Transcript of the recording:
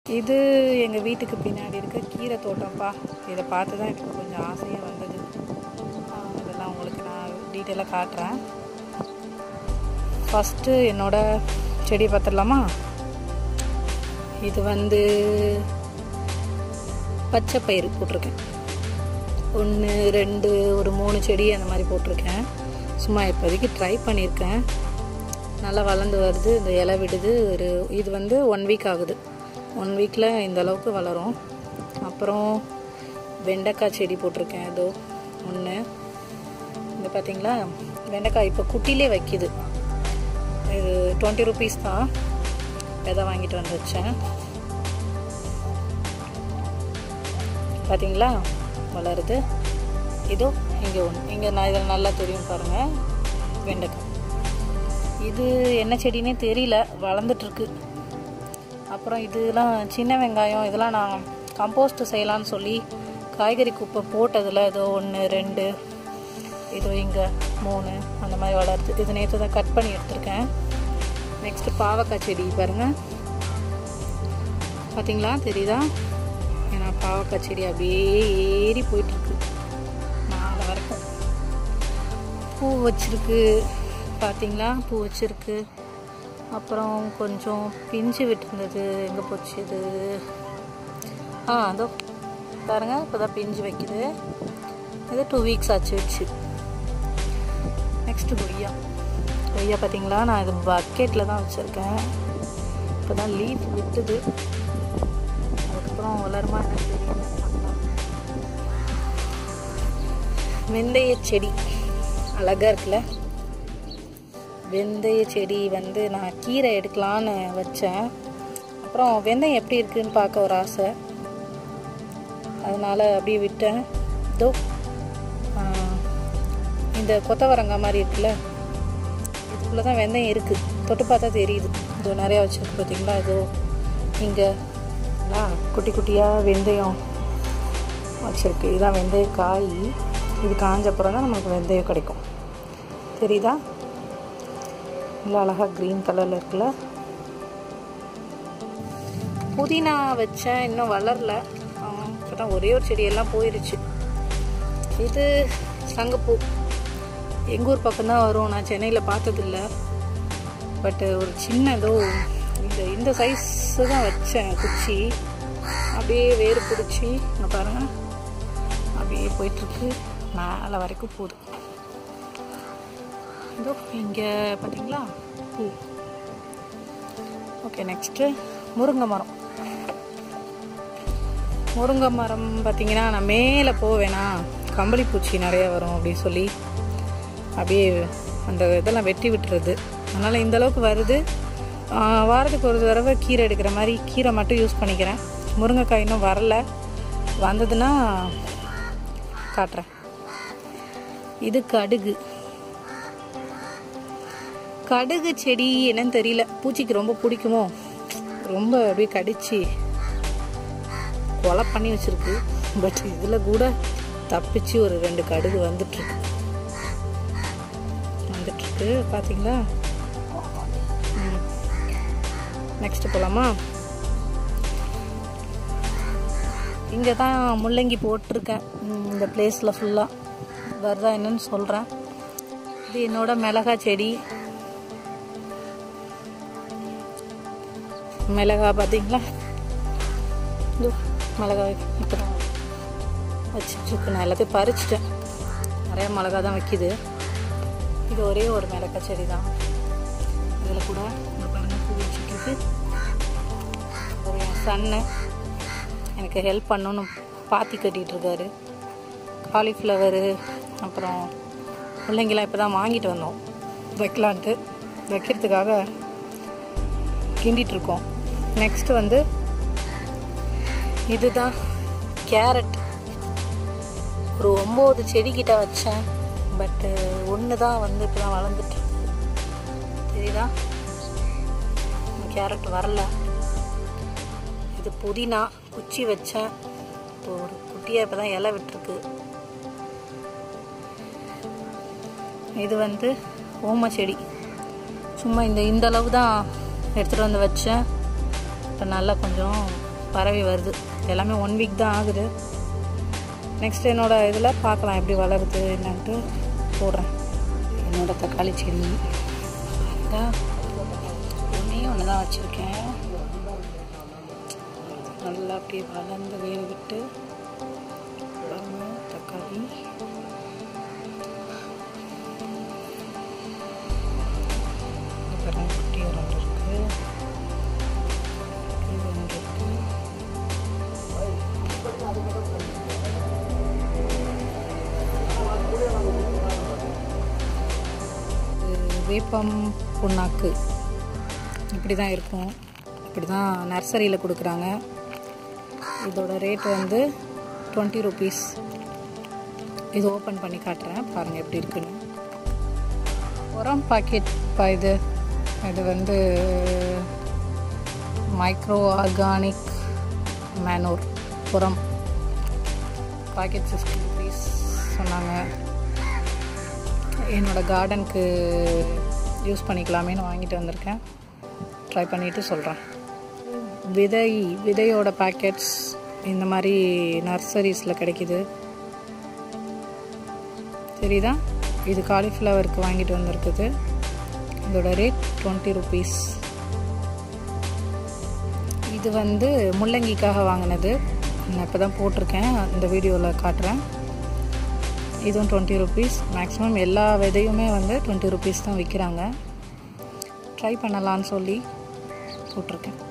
இது எங்கள் வீட்டுக்கு பின்னாடி இருக்க கீரை தோட்டம்ப்பா இதை பார்த்து தான் எனக்கு கொஞ்சம் ஆசையாக வந்தது ஆ, இதெல்லாம் உங்களுக்கு நான் டீட்டெயிலாக காட்டுறேன் ஃபஸ்ட்டு என்னோட செடி பார்த்துடலாமா இது வந்து பச்சை பயிறு போட்டிருக்கேன் ஒன்று ரெண்டு ஒரு மூணு செடி அந்த மாதிரி போட்டிருக்கேன் சும்மா இப்போதைக்கு ட்ரை பண்ணியிருக்கேன் நல்லா வளர்ந்து வருது இந்த இலை விடுது ஒரு இது வந்து ஒன் வீக் ஆகுது ஒன் வீக்கில் இந்த அளவுக்கு வளரும் அப்புறம் வெண்டைக்காய் செடி போட்டிருக்கேன் ஏதோ ஒன்று இது பார்த்தீங்களா வெண்டைக்காய் இப்போ குட்டிலே வைக்குது இது டுவெண்ட்டி ருபீஸ் தான் விதை வாங்கிட்டு வந்து வச்சேன் பார்த்தீங்களா வளருது இதோ இங்கே ஒன்று இங்கே நான் இதில் நல்லா தெரியும் பாருங்கள் வெண்டைக்காய் இது என்ன செடினே தெரியல வளர்ந்துட்டுருக்கு அப்புறம் இதெல்லாம் சின்ன வெங்காயம் இதெல்லாம் நான் கம்போஸ்ட் செய்யலான்னு சொல்லி காய்கறி குப்பை போட்டதில் ஏதோ ஒன்று ரெண்டு இதோ இங்கே மூணு அந்த மாதிரி வளருது இது நேற்று தான் கட் பண்ணி எடுத்திருக்கேன் நெக்ஸ்ட்டு பாவக்காய் செடி பாருங்கள் பார்த்தீங்களா தெரியுதா ஏன்னா பாவக்காய் செடி அப்படியே ஏறி போயிட்டுருக்கு மேலே வரைக்கும் பூ வச்சிருக்கு பார்த்தீங்களா பூ வச்சிருக்கு அப்புறம் கொஞ்சம் பிஞ்சு விட்டுருந்தது எங்கே போச்சு இது ஆ அதோ பாருங்க இப்போ தான் பிஞ்சு வைக்குது இது டூ வீக்ஸ் ஆச்சு வச்சு நெக்ஸ்ட்டு கொய்யா கொய்யா பார்த்தீங்களா நான் இது பக்கெட்டில் தான் வச்சுருக்கேன் இப்போ தான் லீஃப் விட்டுது அதுக்கப்புறம் வளருமா என்ன தெரியல பார்க்கலாம். வெந்தய செடி அழகாக இருக்குல்ல வெந்தய செடி வந்து நான் கீரை எடுக்கலான்னு வச்சேன் அப்புறம் வெந்தயம் எப்படி இருக்குன்னு பார்க்க ஒரு ஆசை அதனால் அப்படியே விட்டேன் இதோ ஆ, இந்த கொத்தவரங்காய் மாதிரி இருக்குல்ல இதுக்குள்ளே தான் வெந்தயம் இருக்குது தொட்டு பார்த்தா தெரியுது இதோ நிறையா வச்சுருக்கு பார்த்தீங்களா இதோ இங்கே குட்டி குட்டியாக வெந்தயம் வச்சுருக்கு இதுதான் வெந்தய காய் இது காஞ்சப்புறம் தான் நமக்கு வெந்தயம் கிடைக்கும் தெரியுதா நல்லா அழகாக க்ரீன் கலரில் இருக்குல்ல புதினா வச்சேன் இன்னும் வளரல இப்போ தான் ஒரே ஒரு செடியெல்லாம் போயிருச்சு இது சங்கப்பூ எங்கள் ஊர் பக்கம் தான் வரும் நான் சென்னையில் பார்த்ததில்ல பட்டு ஒரு சின்ன ஏதோ இந்த இந்த சைஸு தான் வச்சேன் குச்சி அப்படியே வேறு பிடிச்சி இங்கே பாருங்கள் அப்படியே போயிட்டுருக்கு மேலே வரைக்கும் போகுது இதோ இங்கே பார்த்தீங்களா பூ ஓகே நெக்ஸ்ட்டு முருங்கை மரம் முருங்கை மரம் பார்த்தீங்கன்னா நான் மேலே போவேனா கம்பளி பூச்சி நிறைய வரும் அப்படின்னு சொல்லி அப்படியே அந்த இதெல்லாம் வெட்டி விட்டுறது அதனால் இந்த அளவுக்கு வருது ஆ, வாரத்துக்கு ஒரு தடவை கீரை எடுக்கிற மாதிரி கீரை மட்டும் யூஸ் பண்ணிக்கிறேன் முருங்கைக்காய் இன்னும் வரல வந்ததுன்னா காட்டுறேன் இது கடுகு கடுகு செடி என்னன்னு தெரியல பூச்சிக்கு ரொம்ப பிடிக்குமோ ரொம்ப அப்படியே கடிச்சு கொலை பண்ணி வச்சிருக்கு பட் இதில் கூட தப்பிச்சு ஒரு ரெண்டு கடுகு வந்துட்டுருக்கு வந்துட்டுருக்கு பார்த்தீங்களா நெக்ஸ்ட் போகலாமா இங்கே தான் முள்ளங்கி போட்டிருக்கேன் ம், இந்த பிளேஸில் ஃபுல்லாக வருதா என்னன்னு சொல்கிறேன் இது என்னோட மிளகா செடி மிளகா பார்த்தீங்களா இதோ மிளகா இப்போ தான் வச்சுட்ருக்கு நான் எல்லாத்தையும் பறிச்சிட்டேன் நிறைய மிளகா தான் வைக்கிது இது ஒரே ஒரு மிளகா செடி தான் இதில் கூட இந்த பாருங்க பூ வச்சுருக்கு ஒரு என் சன்னு எனக்கு ஹெல்ப் பண்ணணும்னு பாத்தி கட்டிகிட்டு இருக்காரு காலிஃப்ளவரு அப்புறம் முள்ளங்கிலாம் இப்போ தான் வாங்கிட்டு வந்தோம் வைக்கலான்ட்டு வைக்கிறதுக்காக கிண்டிட்டு இருக்கோம் நெக்ஸ்ட் வந்து இதுதான் கேரட் ஒரு ஒம்பது செடிக்கிட்ட வச்சேன் பட்டு ஒன்று தான் வந்து இப்போ தான் வளர்ந்துட்டு இருக்கு. தெரியுதா கேரட் வரல இது புதினா குச்சி வச்சேன் இப்போ ஒரு குட்டியாக இப்போ தான் இலை விட்டுருக்கு இது வந்து ஓம செடி சும்மா இந்த இந்த அளவு தான் எடுத்துகிட்டு வந்து வச்சேன் இப்போ நல்லா கொஞ்சம் பரவி வருது எல்லாமே ஒன் வீக் தான் ஆகுது நெக்ஸ்ட் என்னோட இதில் பார்க்கலாம் எப்படி வளருது என்னன்ட்டு போடுறேன் என்னோட தக்காளி செடி ஒன்றே ஒன்று தான் வச்சுருக்கேன் நல்லா அப்படியே வளர்ந்து வேக விட்டு பாருங்க, தக்காளி இங்க பாருங்க, குட்டி ஒரு ரெண்டு இருக்கு இது ஒன்று இருக்கு இது வேப்பம் புண்ணாக்கு இப்படி தான் இருக்கும் இப்படி தான் நர்சரியில் கொடுக்குறாங்க இதோட ரேட் வந்து டுவெண்ட்டி ருபீஸ் இது ஓப்பன் பண்ணி காட்டுறேன் பாருங்கள் எப்படி இருக்குன்னு உரம் பாக்கெட் பா இது இது வந்து மைக்ரோ ஆர்கானிக் மேனூர் உரம் பாக்கெட் சிக்ஸ்டி ருபீஸ் சொன்னாங்க என்னோட கார்டனுக்கு யூஸ் பண்ணிக்கலாமேன்னு வாங்கிட்டு வந்திருக்கேன் ட்ரை பண்ணிவிட்டு சொல்கிறேன் விதை விதையோட பேக்கெட்ஸ் இந்த மாதிரி நர்சரிஸில் கிடைக்குது தெரியுதா இது காலிஃப்ளவருக்கு வாங்கிட்டு வந்திருக்குது இதோட ரேட் டுவெண்ட்டி ருபீஸ் இது வந்து முள்ளங்கிக்காக வாங்கினது நான் இப்போ தான் போட்டிருக்கேன் இந்த வீடியோவில் காட்டுறேன் இதுவும் டுவெண்ட்டி ருபீஸ் மேக்ஸிமம் எல்லா விதையுமே வந்து டுவெண்ட்டி ருபீஸ் தான் விற்கிறாங்க ட்ரை பண்ணலான்னு சொல்லி போட்டிருக்கேன்